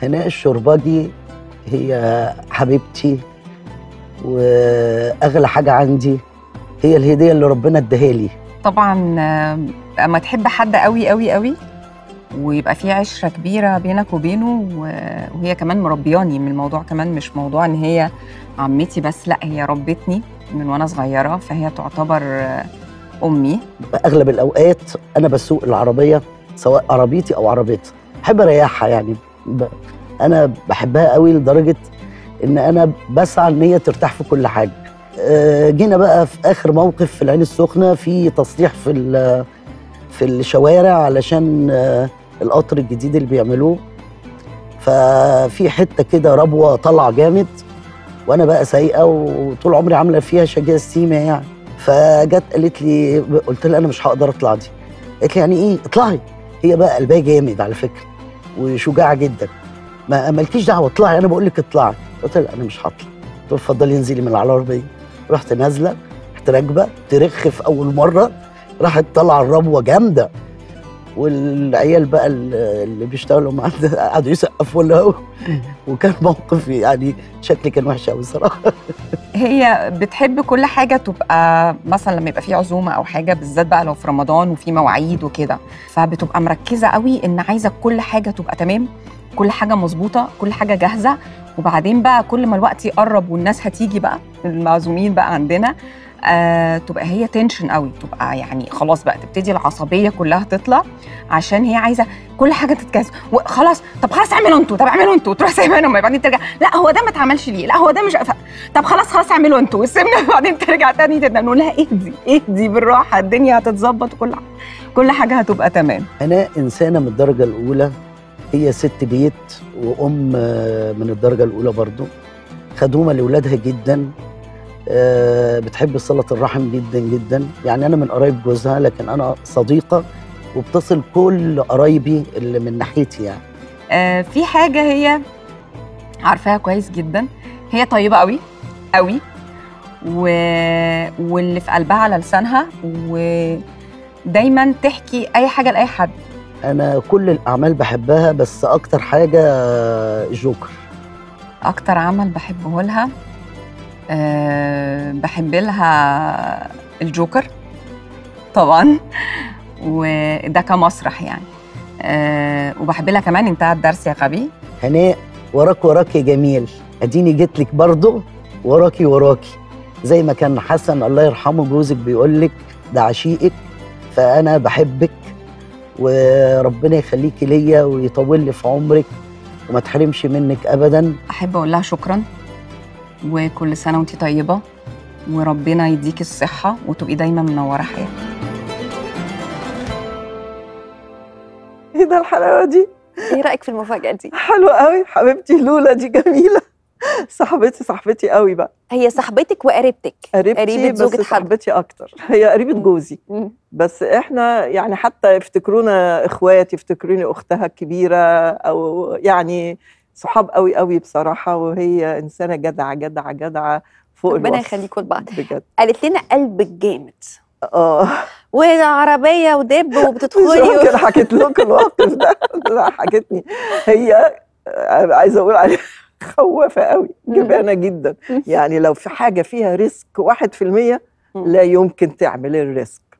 هناء الشرباجي هي حبيبتي واغلى حاجه عندي هي الهديه اللي ربنا اداها لي طبعا آه، اما تحب حد قوي قوي قوي ويبقى في عشره كبيره بينك وبينه و- وهي كمان مربياني من الموضوع كمان مش موضوع ان هي عمتي بس لا هي ربتني من وانا صغيره فهي تعتبر آه، امي اغلب الاوقات انا بسوق العربيه سواء عربيتي او عربيتها بحب اريحها يعني ب... انا بحبها قوي لدرجه ان انا بسعى ان هي ترتاح في كل حاجه آه، جينا بقى في اخر موقف في العين السخنه في تصليح في ال- في الشوارع علشان آه، القطر الجديد اللي بيعملوه ففي حته كده ربوه طالعه جامد وانا بقى سايقه وطول عمري عامله فيها شجاع السيمه يعني فجت قالت لي قلت لها انا مش هقدر اطلع دي قالت لي يعني ايه اطلعي هي بقى قلبها جامد على فكره وشجاعه جدا ما مالكيش دعوه اطلعي انا بقول لك اطلعي قلت لها انا مش هطلع قلت لها اتفضلي انزلي من العربيه رحت نازله رحت راكبه ترخ في اول مره راحت طالعه الربوه جامده والعيال بقى اللي بيشتغلوا معانا قعدوا يسقفوا لها وكان موقف يعني شكلي كان وحش قوي صراحه هي بتحب كل حاجه تبقى مثلا لما يبقى في عزومه او حاجه بالذات بقى لو في رمضان وفي مواعيد وكده فبتبقى مركزه قوي ان عايزه كل حاجه تبقى تمام كل حاجه مظبوطه كل حاجه جاهزه وبعدين بقى كل ما الوقت يقرب والناس هتيجي بقى المعزومين بقى عندنا آه تبقى هي تنشن قوي تبقى يعني خلاص بقى تبتدي العصبيه كلها تطلع عشان هي عايزه كل حاجه تتجهز وخلاص طب خلاص اعملوا انتوا طب اعملوا انتوا تروح سايباهم بعدين ترجع لا هو ده ما اتعملش ليه لا هو ده مش ف... طب خلاص خلاص اعملوا انتوا وسيبنا بعدين ترجع تاني تبدا نقول لها اهدي اهدي بالراحه الدنيا هتتظبط وكل كل حاجه هتبقى تمام انا انسانه من الدرجه الاولى هي ست بيت وام آه، من الدرجه الاولى برضو خدومه لاولادها جدا آه، بتحب صله الرحم جدا جدا يعني انا من قرايب جوزها لكن انا صديقه وبتصل كل قرايبي اللي من ناحيتي يعني آه في حاجه هي عارفاها كويس جدا هي طيبه قوي قوي و... واللي في قلبها على لسانها ودايما تحكي اي حاجه لاي حد انا كل الاعمال بحبها بس اكتر حاجه آه، جوكر اكتر عمل بحبه لها أه بحب لها الجوكر طبعا وده كمسرح يعني أه وبحب لها كمان انتهى الدرس يا غبي هناء وراك وراك يا جميل اديني جيت لك برضه وراكي وراكي زي ما كان حسن الله يرحمه جوزك بيقول لك ده عشيقك فانا بحبك وربنا يخليكي ليا ويطول لي في عمرك وما تحرمش منك ابدا احب اقول لها شكرا وكل سنه وانت طيبه وربنا يديكي الصحه وتبقي دايما منوره حياتك ايه ده الحلاوه دي ايه رايك في المفاجاه دي حلوه قوي حبيبتي لولا دي جميله صاحبتي صاحبتي قوي بقى هي صاحبتك وقريبتك قريبتي قريبة بس زوجة حد. صاحبتي اكتر هي قريبه جوزي مم. بس احنا يعني حتى يفتكرونا اخوات يفتكروني اختها الكبيره او يعني صحاب قوي قوي بصراحه وهي انسانه جدعه جدعه جدعه فوق ربنا الوصف يخليكم لبعض بجد قالت لنا قلبك جامد اه وعربيه ودب مش وبتدخلي ممكن حكيت لكم الموقف ده لا حكتني هي آه، عايزه اقول عليها خوافه قوي جبانه جدا يعني لو في حاجه فيها ريسك 1% مم. لا يمكن تعمل الريسك